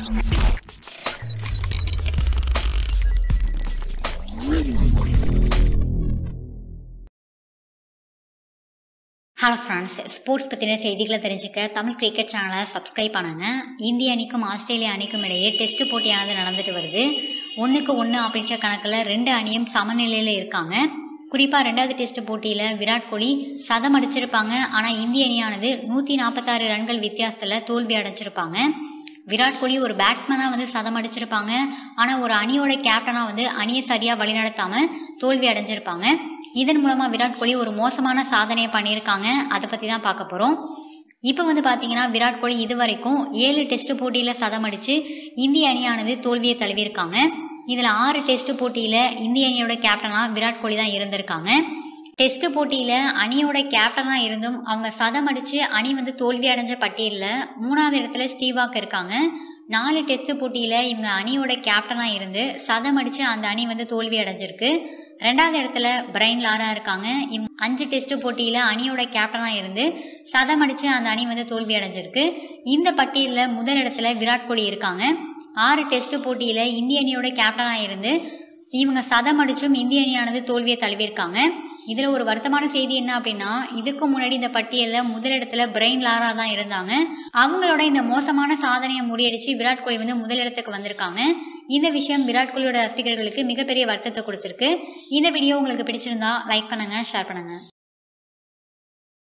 hello friends sports பற்றின செய்திகளை தெரிஞ்சுக்க தமிழ் கிரிக்கெட் சேனலை சப்ஸ்கிரைப் பண்ணுங்க இந்திய அணிக்கும் ஆஸ்திரேலிய அணிக்கும் இடையே டெஸ்ட் போட்டியானது நடந்துட்டு வருது ஒன்றுக்கு ஒன்று அப்படின்ற கணக்கில் ரெண்டு அணியும் சமநிலையில் இருக்காங்க குறிப்பாக ரெண்டாவது டெஸ்ட் போட்டியில் விராட் கோலி சதம் அடிச்சிருப்பாங்க ஆனால் இந்திய அணியானது நூற்றி நாற்பத்தாறு ரன்கள் வித்தியாசத்தில் தோல்வி அடைச்சிருப்பாங்க விராட் கோலி ஒரு பேட்ஸ்மேனாக வந்து சதம் அடிச்சிருப்பாங்க ஆனால் ஒரு அணியோட கேப்டனாக வந்து அணியை சரியாக வழிநடத்தாமல் தோல்வி அடைஞ்சிருப்பாங்க இதன் மூலமாக விராட் கோலி ஒரு மோசமான சாதனையை பண்ணியிருக்காங்க அதை பற்றி தான் பார்க்க போகிறோம் இப்போ வந்து பார்த்தீங்கன்னா விராட் கோலி இது வரைக்கும் ஏழு டெஸ்ட் போட்டியில் சதம் அடித்து இந்திய அணியானது தோல்வியை தழுவியிருக்காங்க இதில் ஆறு டெஸ்ட் போட்டியில் இந்திய அணியோட கேப்டனாக விராட் கோலி தான் இருந்திருக்காங்க டெஸ்ட் போட்டியில் அணியோட கேப்டனாக இருந்தும் அவங்க சதம் அடித்து அணி வந்து தோல்வி அடைஞ்ச பட்டியலில் மூணாவது இடத்துல ஸ்டீவாக் இருக்காங்க நாலு டெஸ்ட் போட்டியில் இவங்க அணியோட கேப்டனாக இருந்து சதம் அடித்து அந்த அணி வந்து தோல்வி அடைஞ்சிருக்கு ரெண்டாவது இடத்துல பிரைன் லாரா இருக்காங்க இவங்க அஞ்சு டெஸ்ட் போட்டியில் அணியோட கேப்டனாக இருந்து சதம் அடித்து அந்த அணி வந்து தோல்வி அடைஞ்சிருக்கு இந்த பட்டியலில் முதல் இடத்துல விராட் கோலி இருக்காங்க ஆறு டெஸ்ட் போட்டியில் இந்திய அணியோட கேப்டனாக இருந்து இவங்க சதம் அடிச்சும் இந்திய அணியானது தோல்வியை தழுவியிருக்காங்க இதில் ஒரு வருத்தமான செய்தி என்ன அப்படின்னா இதுக்கு முன்னாடி இந்த பட்டியலில் முதலிடத்துல பிரெயின் லாரா தான் இருந்தாங்க அவங்களோட இந்த மோசமான சாதனையை முறியடிச்சு விராட் கோலி வந்து முதலிடத்துக்கு வந்திருக்காங்க இந்த விஷயம் விராட் கோலியோட ரசிகர்களுக்கு மிகப்பெரிய வருத்தத்தை கொடுத்துருக்கு இந்த வீடியோ உங்களுக்கு பிடிச்சிருந்தா லைக் பண்ணுங்க ஷேர் பண்ணுங்க